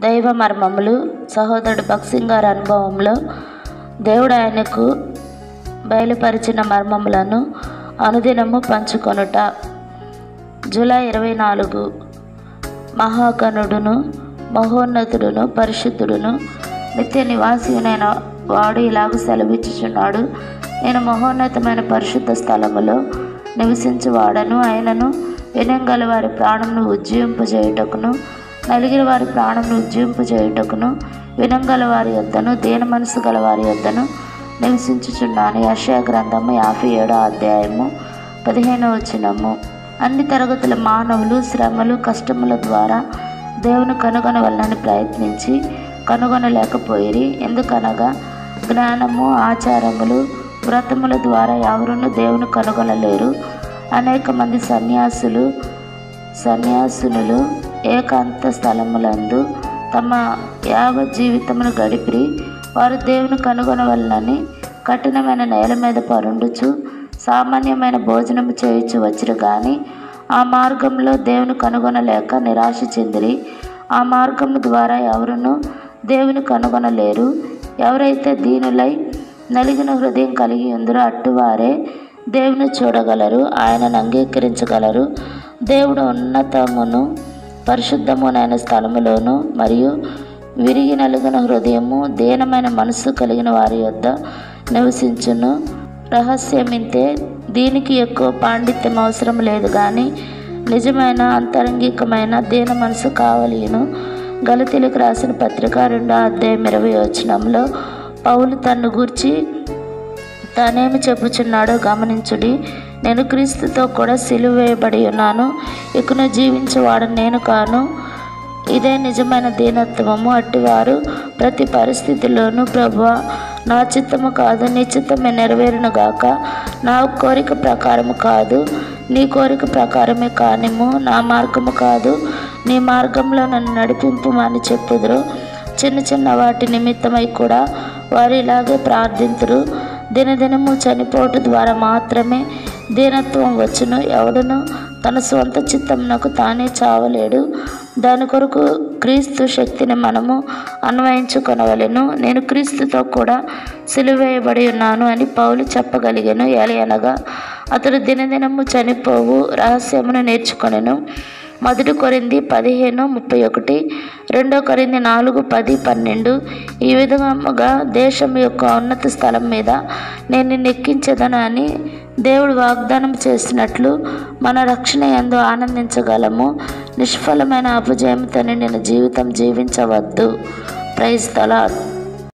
దైవ మర్మములు సహోదరుడు భక్సింగ్ గారి అనుభవంలో దేవుడు ఆయనకు బయలుపరిచిన మర్మములను అనుదినము పంచుకొనుట జూలై ఇరవై నాలుగు మహాగణుడును మహోన్నతుడును పరిశుద్ధుడును నిత్య నివాసినైన వాడు ఇలాగ సెలవిచ్చుచున్నాడు నేను మహోన్నతమైన పరిశుద్ధ స్థలములో నివసించువాడను ఆయనను వినంగల వారి ప్రాణంను ఉజ్జీవింపజేయుటకును నలిగిన వారి ప్రాణంను ఉజ్జీవింపజేయుటకును వినంగల వారి యొద్దను దేన మనసు గల వారి యొద్దను నివసించుచున్నాను యశయ గ్రంథము యాభై ఏడో అధ్యాయము పదిహేనవ వచనము అన్ని తరగతుల మానవులు శ్రమలు కష్టముల ద్వారా దేవుని కనుగొనవలనని ప్రయత్నించి కనుగొనలేకపోయిరి ఎందుకనగా జ్ఞానము ఆచారములు వ్రతముల ద్వారా ఎవరును దేవుని కనుగొనలేరు అనేక మంది సన్యాసులు సన్యాసునులు ఏకాంత స్థలములందు తమ యావ జీవితమును గడిపిరి వారు దేవుని కనుగొనవలనని కఠినమైన నేల మీద పరుండుచు సామాన్యమైన భోజనము చేయుచు వచ్చిరు కానీ ఆ మార్గంలో దేవుని కనుగొనలేక నిరాశ చెందిరి ఆ మార్గము ద్వారా ఎవరును దేవుని కనుగొనలేరు ఎవరైతే దీనులై నలిగిన హృదయం కలిగి ఉందరో అట్టువారే దేవుని చూడగలరు ఆయనను అంగీకరించగలరు దేవుడు ఉన్నతమును పరిశుద్ధమునైన స్థలములోను మరియు విరిగి నలిగిన హృదయము దీనమైన మనస్సు కలిగిన వారి యొద్ద నివసించును రహస్యమింతే దీనికి ఎక్కువ పాండిత్యం అవసరం లేదు కానీ నిజమైన అంతరంగికమైన దీన మనసు కావలేను గలతీలకు రాసిన పత్రిక రెండో అధ్యాయం ఇరవై వచనంలో పౌలు తన్ను గూర్చి తానేమి చెప్పుచున్నాడో గమనించుడి నేను క్రీస్తుతో కూడా సిలువ వేయబడి ఉన్నాను ఇకను జీవించేవాడు నేను కాను ఇదే నిజమైన దీనత్వము అట్టివారు ప్రతి పరిస్థితిలోనూ ప్రభు నా చిత్తము కాదు నీ చిత్తమే నెరవేరును గాక నా కోరిక ప్రకారము కాదు నీ కోరిక ప్రకారమే కానిము నా మార్గము కాదు నీ మార్గంలో నన్ను నడిపింపుమని చెప్పుదురు చిన్న చిన్న వాటి నిమిత్తమై కూడా వారు ఇలాగే ప్రార్థింతురు దినదినము చనిపోటు ద్వారా మాత్రమే దీనత్వం వచ్చును ఎవడును తన స్వంత చిత్తమునకు తానే చావలేడు దాని కొరకు క్రీస్తు శక్తిని మనము అన్వయించుకొనవలెను నేను క్రీస్తుతో కూడా సిలువేయబడి ఉన్నాను అని పౌలు చెప్పగలిగాను ఎలయనగా అతడు దినదినము చనిపోవు రహస్యమును నేర్చుకొనెను మొదటి కొరింది పదిహేను ముప్పై ఒకటి రెండో కొరింది నాలుగు పది పన్నెండు ఈ విధముగా దేశం యొక్క ఉన్నత స్థలం మీద నేను నిన్ను ఎక్కించదను అని దేవుడు వాగ్దానం చేసినట్లు మన రక్షణ ఎందు ఆనందించగలము నిష్ఫలమైన అపజయంతో నిన్ను జీవితం జీవించవద్దు ప్రైజ్ తలాడ్